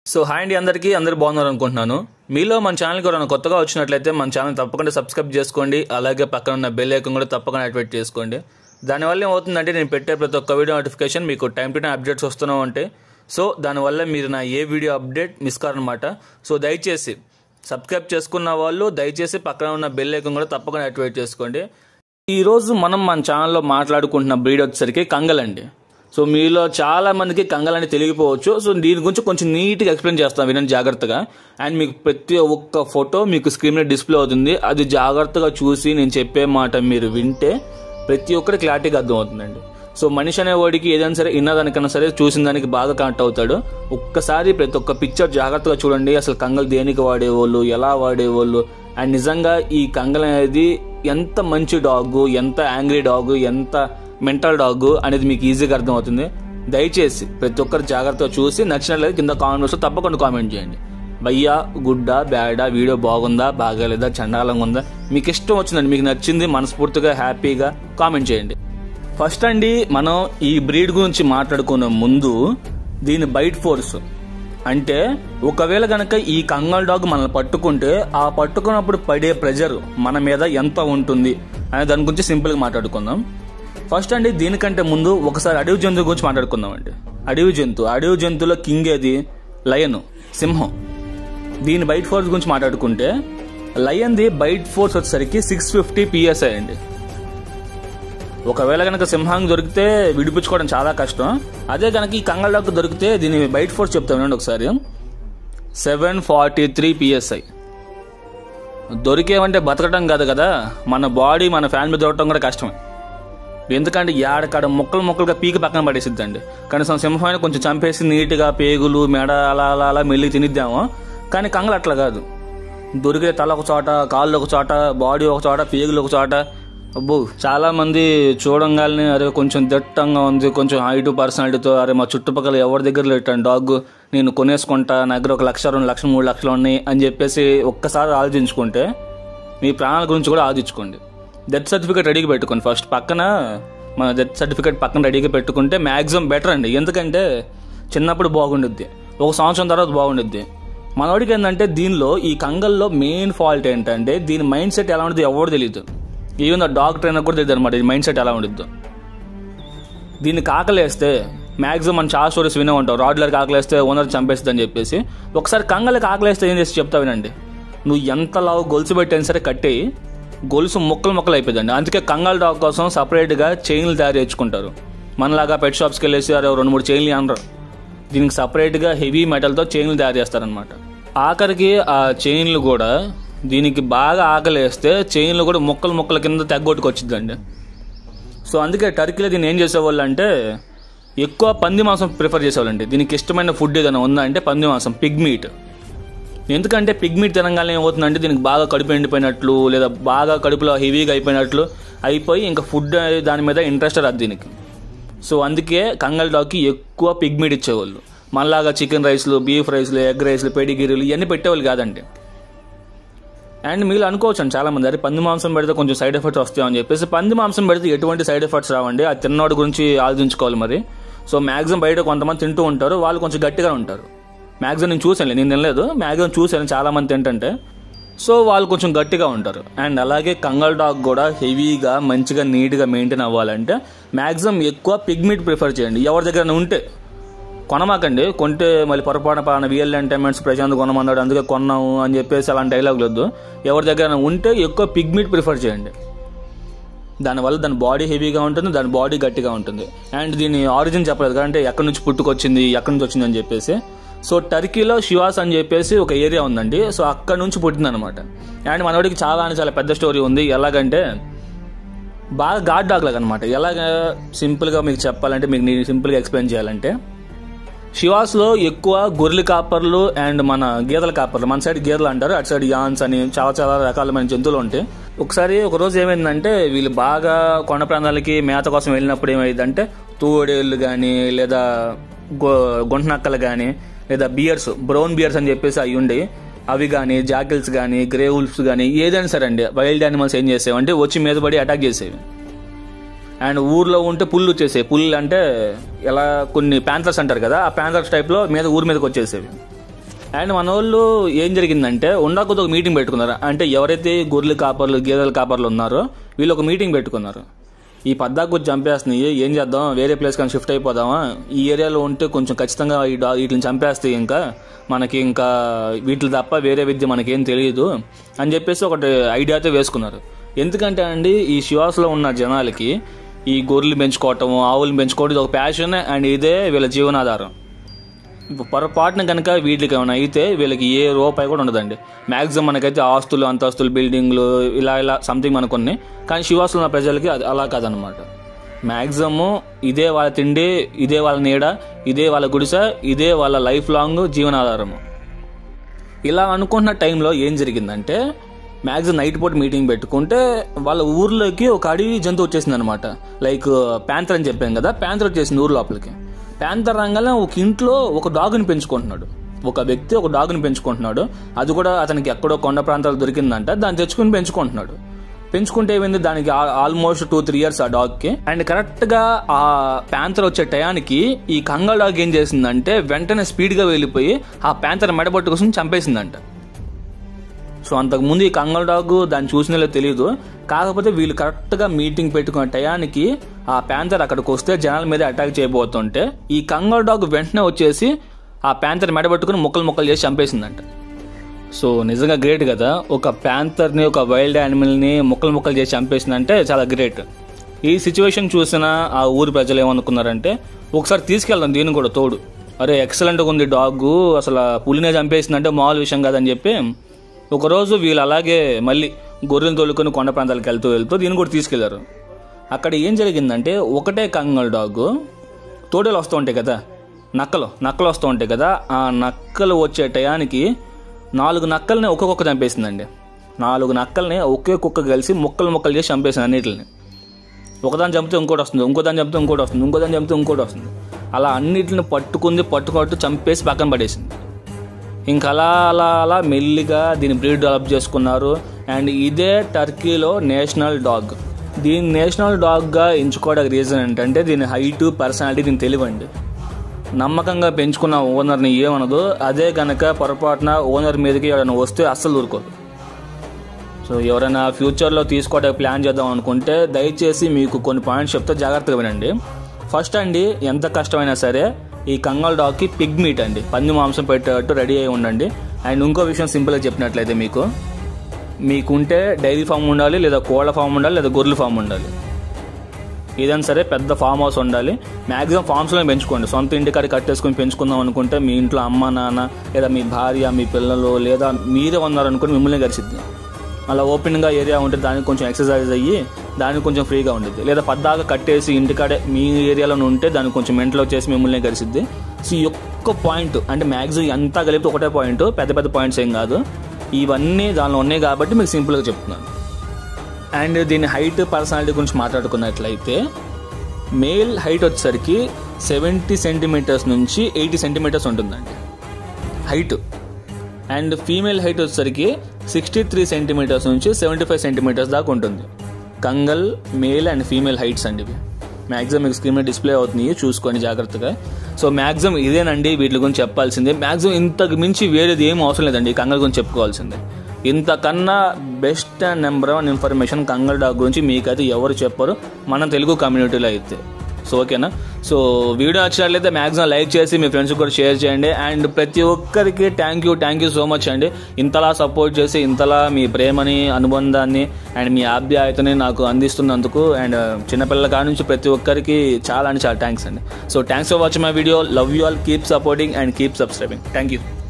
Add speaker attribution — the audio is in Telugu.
Speaker 1: సో హాయ్ అండి అందరికీ అందరు బాగున్నారు అనుకుంటున్నాను మీలో మన ఛానల్కి ఎవరైనా కొత్తగా వచ్చినట్లయితే మన ఛానల్ తప్పకుండా సబ్స్క్రైబ్ చేసుకోండి అలాగే పక్కన ఉన్న బెల్ ఐకన్ కూడా తప్పకుండా యాక్టివేట్ చేసుకోండి దానివల్ల ఏమవుతుందంటే నేను పెట్టే ప్రతి ఒక్క వీడియో నోటిఫికేషన్ మీకు టైం టు టైం అప్డేట్స్ వస్తూనే ఉంటాయి సో దానివల్ల మీరు నా ఏ వీడియో అప్డేట్ మిస్ కారనమాట సో దయచేసి సబ్స్క్రైబ్ చేసుకున్న వాళ్ళు దయచేసి పక్కన ఉన్న బెల్ ఐకన్ కూడా తప్పకుండా యాక్టివేట్ చేసుకోండి ఈరోజు మనం మన ఛానల్లో మాట్లాడుకుంటున్న బ్రీడ్ వచ్చేసరికి కంగలండి సో మీలో చాలా మందికి కంగలని తెలియకపోవచ్చు సో దీని గురించి కొంచెం నీట్గా ఎక్స్ప్లెయిన్ చేస్తాం వినండి జాగ్రత్తగా అండ్ మీకు ప్రతి ఒక్క ఫోటో మీకు స్క్రీన్ మీద డిస్ప్లే అవుతుంది అది జాగ్రత్తగా చూసి నేను చెప్పే మాట మీరు వింటే ప్రతి ఒక్కటి క్లారిటీగా అర్థమవుతుందండి సో మనిషి అనేవాడికి ఏదైనా సరే ఇన్నదానికన్నా సరే చూసిన దానికి బాగా కనెక్ట్ అవుతాడు ఒక్కసారి ప్రతి ఒక్క పిక్చర్ జాగ్రత్తగా చూడండి అసలు కంగలు దేనికి వాడేవాళ్ళు ఎలా వాడేవాళ్ళు అండ్ నిజంగా ఈ కంగల్ అనేది ఎంత మంచి డాగ్ ఎంత యాంగ్రీ డాగ్ ఎంత మెంటల్ డాగ్ అనేది మీకు ఈజీగా అర్థమవుతుంది దయచేసి ప్రతి ఒక్కరు జాగ్రత్తగా చూసి నచ్చినట్లయితే కింద కామెంట్స్లో తప్పకుండా కామెంట్ చేయండి భయ్యా గుడ్డా బ్యాడా వీడియో బాగుందా బాగాలేదా చండాలంగా ఉందా మీకు ఇష్టం వచ్చిందండి మీకు నచ్చింది మనస్ఫూర్తిగా హ్యాపీగా కామెంట్ చేయండి ఫస్ట్ అండి మనం ఈ బ్రీడ్ గురించి మాట్లాడుకునే ముందు దీని బైట్ ఫోర్స్ అంటే ఒకవేళ గనక ఈ కంగల్ డాగ్ మనల్ని పట్టుకుంటే ఆ పట్టుకున్నప్పుడు పడే ప్రెజర్ మన మీద ఎంత ఉంటుంది అనే దాని గురించి సింపుల్గా మాట్లాడుకుందాం ఫస్ట్ అండి దీనికంటే ముందు ఒకసారి అడవి జంతువు గురించి మాట్లాడుకుందాం అండి అడవి జంతువు అడవి జంతువులో కింగ్ ఏది లయన్ సింహం దీని బైట్ ఫోర్స్ గురించి మాట్లాడుకుంటే లయన్ది బైట్ ఫోర్స్ వచ్చేసరికి సిక్స్ ఫిఫ్టీ పిఎస్ఐ అండి ఒకవేళ కనుక సింహాంగ్ దొరికితే విడిపించుకోవడం చాలా కష్టం అదే కనుక ఈ కంగల్ డాగ్ దొరికితే దీని బైట్ ఫోర్స్ చెప్తాను ఒకసారి సెవెన్ ఫార్టీ త్రీ పిఎస్ఐ దొరికేవంటే బతకడం కాదు కదా మన బాడీ మన ఫ్యాన్ మీద దొరకడం కూడా కష్టమే ఎందుకంటే ఏడకాడ ముక్కలు ముక్కలుగా పీకి పక్కన పడేసిద్దండి కనీసం సింహమైన కొంచెం చంపేసి నీట్గా పేగులు మెడ అలా అలా అలా మెల్లి తినిద్దాము కానీ కంగలు అట్లా కాదు దొరికే తల ఒక చోట కాళ్ళు ఒక చోట బాడీ ఒక చోట పేగులు ఒక చోట అబ్బో చాలా మంది చూడంగానే అరే కొంచెం దట్టంగా ఉంది కొంచెం హైట్ పర్సనాలిటీతో అరే మా చుట్టుపక్కల ఎవరి దగ్గర లేటాను డాగ్ నేను కొనేసుకుంటా నా దగ్గర ఒక లక్ష రెండు లక్షలు మూడు లక్షలు ఉన్నాయి అని చెప్పేసి ఒక్కసారి ఆలోచించుకుంటే మీ ప్రాణాల గురించి కూడా ఆలోచించుకోండి డెత్ సర్టిఫికేట్ రెడీగా పెట్టుకోండి ఫస్ట్ పక్కన మన డెత్ సర్టిఫికేట్ పక్కన రెడీగా పెట్టుకుంటే మ్యాక్సిమం బెటర్ అండి ఎందుకంటే చిన్నప్పుడు బాగుండుద్ది ఒక సంవత్సరం తర్వాత బాగుండుద్ది మనోడికి ఏంటంటే దీనిలో ఈ కంగల్లో మెయిన్ ఫాల్ట్ ఏంటంటే దీని మైండ్ సెట్ ఎలా ఉంటుంది ఎవరు తెలియదు ఈవెన్ డాగ్ ట్రైనర్ కూడా తెలియదు అనమాట ఈ మైండ్ సెట్ ఎలా ఉండిద్దో దీన్ని కాకలేస్తే మ్యాక్సిమం మనం చాలా స్టోరీస్ వినే ఉంటాం రాడ్లర్ కాకలేస్తే ఓనర్ చంపేస్తుంది అని చెప్పేసి ఒకసారి కంగలకి ఆకలేస్తే ఏం చేసి చెప్తా వినండి నువ్వు ఎంత లావు గొలుసు పెట్టైనా సరే కట్టి గొలుసు ముక్కలు ముక్కలు అయిపోయిందండి అందుకే కంగాల్ డాగ్ కోసం సపరేట్గా చైన్లు తయారు చేసుకుంటారు మనలాగా పెట్ షాప్స్కి వెళ్ళేసి అరే రెండు మూడు చైన్లు అనరు దీనికి సపరేట్గా హెవీ మెటల్తో చైన్లు తయారు చేస్తారనమాట ఆఖరికి ఆ చైన్లు కూడా దీనికి బాగా ఆకలేస్తే చైన్లు కూడా ముక్కలు ముక్కల కింద తెగ్గొట్టుకొచ్చిద్దండి సో అందుకే టర్కీలో దీన్ని ఏం చేసేవాళ్ళు అంటే ఎక్కువ పంది మాంసం ప్రిఫర్ చేసేవాళ్ళండి దీనికి ఇష్టమైన ఫుడ్ ఏదైనా ఉందా అంటే పంది మాంసం పిగ్ మీట్ ఎందుకంటే పిగ్ మీట్ తినగానే ఏమవుతుందంటే దీనికి బాగా కడుపు ఎండిపోయినట్లు లేదా బాగా కడుపులో హెవీగా అయిపోయినట్లు అయిపోయి ఇంకా ఫుడ్ దాని మీద ఇంట్రెస్ట్ రాదు దీనికి సో అందుకే కంగల్ డాగ్కి ఎక్కువ పిగ్ మీట్ ఇచ్చేవాళ్ళు మనలాగా చికెన్ రైస్లు బీఫ్ రైస్లు ఎగ్ రైస్లు పెడిగిరీలు ఇవన్నీ పెట్టేవాళ్ళు కాదండి అండ్ మీరు అనుకోవచ్చు అండి చాలా మంది అరే పంది మాంసం పెడితే కొంచెం సైడ్ ఎఫెక్ట్స్ వస్తాయని చెప్పేసి పంది మాంసం పెడితే ఎటువంటి సైడ్ ఎఫెక్ట్స్ రావండి ఆ తిన్నోడి గురించి ఆలోచించుకోవాలి మరి సో మ్యాక్సిమం బయట కొంతమంది తింటూ ఉంటారు వాళ్ళు కొంచెం గట్టిగా ఉంటారు మ్యాక్సిమం నేను చూసాను నేను తినలేదు మ్యాక్సిమం చూశాను చాలా మంది తింటుంటే సో వాళ్ళు కొంచెం గట్టిగా ఉంటారు అండ్ అలాగే కంగల్ డాగ్ కూడా హెవీగా మంచిగా నీట్గా మెయింటైన్ అవ్వాలంటే మ్యాక్సిమం ఎక్కువ పిగ్ మీట్ ప్రిఫర్ చేయండి ఎవరి దగ్గర ఉంటే కొనమాకండి కొంటే మళ్ళీ పొరపాటున పాన విఎల్ ఎంటర్టైన్మెంట్స్ ప్రశాంత్ కొనమన్నాడు అందుకే కొన్నాము అని చెప్పేసి అలాంటి డైలాగ్ లేదు ఎవరి దగ్గర ఉంటే ఎక్కువ పిగ్ మీట్ ప్రిఫర్ చేయండి దానివల్ల దాని బాడీ హెవీగా ఉంటుంది దాని బాడీ గట్టిగా ఉంటుంది అండ్ దీని ఆరిజిన్ చెప్పలేదు కాబట్టి ఎక్కడి నుంచి పుట్టుకొచ్చింది ఎక్కడి నుంచి వచ్చింది అని చెప్పేసి సో టర్కీలో శివాస్ అని చెప్పేసి ఒక ఏరియా ఉందండి సో అక్కడ నుంచి పుట్టింది అనమాట అండ్ మనోడికి చాలా అని చాలా పెద్ద స్టోరీ ఉంది ఎలాగంటే బాగా గాడ్ డాగ్ లాగా అనమాట ఎలాగ సింపుల్గా మీకు చెప్పాలంటే మీకు నేను సింపుల్గా ఎక్స్ప్లెయిన్ చేయాలంటే శివాస్లో ఎక్కువ గొర్రెల కాపర్లు అండ్ మన గేదెల కాపర్లు మన సైడ్ గేదెలు అంటారు అటు సైడ్ యాన్స్ అని చాలా చాలా రకాలమైన జంతువులు ఉంటాయి ఒకసారి ఒక రోజు ఏమైందంటే వీళ్ళు బాగా కొండ ప్రాంతాలకి మేత కోసం వెళ్ళినప్పుడు ఏమైందంటే తూడేళ్ళు కానీ లేదా గొ గుంటనక్కలు కానీ లేదా బియర్స్ బ్రౌన్ బియర్స్ అని చెప్పేసి అవి ఉండి అవి కానీ జాకిల్స్ కానీ గ్రే ఉల్ఫ్స్ కానీ ఏదైనా సరే అండి వైల్డ్ యానిమల్స్ ఏం చేసేవంటే వచ్చి మీద పడి అటాక్ చేసేవి అండ్ ఊర్లో ఉంటే పుల్లు వచ్చేసాయి పుల్లు అంటే ఎలా కొన్ని ప్యాంథర్స్ అంటారు కదా ఆ ప్యాంథర్స్ టైప్లో మీద ఊరి మీదకి వచ్చేసేవి అండ్ మన వాళ్ళు ఏం జరిగిందంటే ఉండకపోతే ఒక మీటింగ్ పెట్టుకున్నారు అంటే ఎవరైతే గొర్రెలు కాపర్లు గేదెల కాపర్లు ఉన్నారో వీళ్ళు ఒక మీటింగ్ పెట్టుకున్నారు ఈ పద్దాకు వచ్చి చంపేస్తున్నాయి ఏం చేద్దాం వేరే ప్లేస్ కానీ షిఫ్ట్ అయిపోదామా ఈ ఏరియాలో ఉంటే కొంచెం ఖచ్చితంగా ఈ డా వీటిని చంపేస్తాయి ఇంకా మనకి ఇంకా వీటిని తప్ప వేరే విద్య మనకేం తెలియదు అని చెప్పేసి ఒకటి ఐడియాతో వేసుకున్నారు ఎందుకంటే అండి ఈ శివాస్లో ఉన్న జనాలకి ఈ గొర్రెలు పెంచుకోవటం ఆవులు పెంచుకోవడం ఇది ఒక ప్యాషన్ అండ్ ఇదే వీళ్ళ జీవనాధారం ఇప్పుడు పొరపాటున కనుక వీటికి ఏమైనా అయితే వీళ్ళకి ఏ రూపాయి కూడా ఉండదండి మ్యాక్సిమం మనకైతే ఆస్తులు అంతస్తులు బిల్డింగ్లు ఇలా ఇలా సంథింగ్ మనకున్నాయి కానీ శివాసులు ఉన్న ప్రజలకి అది అలా కాదనమాట మ్యాక్సిమం ఇదే వాళ్ళ తిండి ఇదే వాళ్ళ నీడ ఇదే వాళ్ళ గుడిసె ఇదే వాళ్ళ లైఫ్ లాంగ్ జీవనాధారము ఇలా అనుకుంటున్న టైంలో ఏం జరిగిందంటే మ్యాక్సిమం నైట్ పూట మీటింగ్ పెట్టుకుంటే వాళ్ళ ఊర్లోకి ఒక అడవి జంతువు వచ్చేసింది అనమాట లైక్ ప్యాంతర్ అని చెప్పాను కదా ప్యాంతర్ వచ్చేసింది ఊరు లోపలికి ప్యాంతర్ రంగానే ఒక ఇంట్లో ఒక డాగ్ని పెంచుకుంటున్నాడు ఒక వ్యక్తి ఒక డాగ్ని పెంచుకుంటున్నాడు అది కూడా అతనికి ఎక్కడో కొండ ప్రాంతాలు దొరికిందంట దాన్ని తెచ్చుకుని పెంచుకుంటున్నాడు పెంచుకుంటే ఏమైంది దానికి ఆల్మోస్ట్ టూ త్రీ ఇయర్స్ ఆ డాగ్ కి అండ్ కరెక్ట్ గా ఆ ప్యాంతర్ వచ్చే టయానికి ఈ కంగా డాగ్ ఏం చేసిందంటే వెంటనే స్పీడ్ గా వెళ్ళిపోయి ఆ ప్యాంతర్ మెడబట్టు కోసం చంపేసిందంట సో అంతకుముందు ఈ కంగల్ డాగ్ దాన్ని చూసినలో తెలియదు కాకపోతే వీళ్ళు కరెక్ట్గా మీటింగ్ పెట్టుకున్న టయానికి ఆ ప్యాంతర్ అక్కడికి వస్తే జనాల మీద అటాక్ చేయబోతుంటే ఈ కంగల్ డాగ్ వెంటనే వచ్చేసి ఆ ప్యాంతర్ మెడబెట్టుకుని ముక్కలు ముక్కలు చేసి చంపేసిందంట సో నిజంగా గ్రేట్ కదా ఒక ప్యాంతర్ని ఒక వైల్డ్ యానిమల్ని ముక్కలు ముక్కలు చేసి చంపేసిందంటే చాలా గ్రేట్ ఈ సిచ్యువేషన్ చూసిన ఆ ఊరి ప్రజలు ఏమనుకున్నారంటే ఒకసారి తీసుకెళ్దాం దీన్ని కూడా తోడు అరే ఎక్సలెంట్గా ఉంది డాగ్ అసలు పులినే చంపేసిందంటే మామూలు విషయం కాదని చెప్పి ఒకరోజు వీళ్ళు అలాగే మళ్ళీ గొర్రెలు తోలుకొని కొండ ప్రాంతాలకు వెళ్తూ వెళ్తూ దీన్ని కూడా తీసుకెళ్లారు అక్కడ ఏం జరిగిందంటే ఒకటే కంగల్ డాగ్ తోడేలు వస్తూ ఉంటాయి కదా నక్కలు నక్కలు వస్తూ ఉంటాయి కదా ఆ నక్కలు వచ్చే టయానికి నాలుగు నక్కల్ని ఒక్కొక్క చంపేసిందండి నాలుగు నక్కల్ని ఒకే కుక్క కలిసి ముక్కలు ముక్కలు చేసి చంపేసింది అన్నిటిని ఒకదాన్ని చంపితే ఇంకోటి వస్తుంది ఇంకో దాన్ని చంపితే ఇంకోటి వస్తుంది ఇంకో దాన్ని చంపితే ఇంకోటి వస్తుంది అలా అన్నిటిని పట్టుకుంది పట్టుకొట్టు చంపేసి పక్కన పడేసింది ఇంకా అలా అలా అలా మెల్లిగా దీని బ్రీడ్ డెవలప్ చేసుకున్నారు అండ్ ఇదే టర్కీలో నేషనల్ డాగ్ దీని నేషనల్ డాగ్గా ఎంచుకోవడానికి రీజన్ ఏంటంటే దీని హైట్ పర్సనాలిటీ దీని తెలివండి నమ్మకంగా పెంచుకున్న ఓనర్ని ఏమనదు అదే కనుక పొరపాటున ఓనర్ మీదకి ఎవరైనా వస్తే అస్సలు ఊరుకోదు సో ఎవరైనా ఫ్యూచర్లో తీసుకోవడానికి ప్లాన్ చేద్దాం అనుకుంటే దయచేసి మీకు కొన్ని పాయింట్స్ చెప్తే జాగ్రత్తగా వినండి ఫస్ట్ అండి ఎంత కష్టమైనా సరే ఈ కంగల్ డాగ్కి పిగ్ మీట్ అండి పంది మాంసం పెట్టేటట్టు రెడీ అయి ఉండండి అండ్ ఇంకో విషయం సింపుల్గా చెప్పినట్లయితే మీకు మీకుంటే డైరీ ఫామ్ ఉండాలి లేదా కోళ్ళ ఫామ్ ఉండాలి లేదా గొర్రెల ఫామ్ ఉండాలి ఏదైనా సరే పెద్ద ఫామ్ హౌస్ ఉండాలి మ్యాక్సిమం ఫామ్స్లో పెంచుకోండి సొంత ఇంటికాడ కట్టేసుకొని పెంచుకుందాం అనుకుంటే మీ ఇంట్లో అమ్మ నాన్న లేదా మీ భార్య మీ పిల్లలు లేదా మీరే ఉన్నారనుకుని మిమ్మల్ని కలిసిద్ది అలా ఓపెన్గా ఏరియా ఉంటే దానికి కొంచెం ఎక్సర్సైజ్ అయ్యి దానికి కొంచెం ఫ్రీగా ఉండిద్ది లేదా పద్దాగా కట్టేసి ఇంటికాడే మీ ఏరియాలో ఉంటే దానికి కొంచెం మెంటలో వచ్చేసి మిమ్మల్ని కలిసిద్ది సో ఈ ఒక్క పాయింట్ అంటే మ్యాక్సిమం ఎంత కలిపితే ఒకటే పాయింట్ పెద్ద పెద్ద పాయింట్స్ ఏం కాదు ఇవన్నీ దానిలో ఉన్నాయి కాబట్టి మీకు సింపుల్గా చెప్తున్నాను అండ్ దీని హైట్ పర్సనాలిటీ గురించి మాట్లాడుకున్నట్లయితే మేల్ హైట్ వచ్చేసరికి సెవెంటీ సెంటీమీటర్స్ నుంచి ఎయిటీ సెంటీమీటర్స్ ఉంటుందండి హైట్ అండ్ ఫీమేల్ హైట్ వచ్చేసరికి సిక్స్టీ త్రీ సెంటీమీటర్స్ నుంచి సెవెంటీ ఫైవ్ సెంటీమీటర్స్ దాకా ఉంటుంది Kangal male and female heights అండి ఇవి మ్యాక్సిమం మీకు స్క్రీన్ మీద డిస్ప్లే అవుతున్నాయి చూసుకోండి జాగ్రత్తగా సో మ్యాక్సిమం ఇదేనండి వీటి గురించి చెప్పాల్సిందే మ్యాక్సిమం ఇంతకు మించి వేరేది ఏం అవసరం లేదండి ఈ కంగల్ గురించి చెప్పుకోవాల్సిందే ఇంతకన్నా best and number one information Kangal dog గురించి మీకైతే ఎవరు చెప్పరు మన తెలుగు కమ్యూనిటీలో అయితే సో ఓకేనా సో వీడియో నచ్చినట్లయితే మ్యాక్సిమం లైక్ చేసి మీ ఫ్రెండ్స్ కూడా షేర్ చేయండి అండ్ ప్రతి ఒక్కరికి thank you thank you so much అండి ఇంతలా సపోర్ట్ చేసి ఇంతలా మీ ప్రేమని అనుబంధాన్ని అండ్ మీ ఆప్యాయతని నాకు అందిస్తున్నందుకు అండ్ చిన్నపిల్లల కాడ నుంచి ప్రతి ఒక్కరికి చాలా అంటే చాలా థ్యాంక్స్ అండి so thanks for watching my video love you all keep supporting and keep subscribing thank you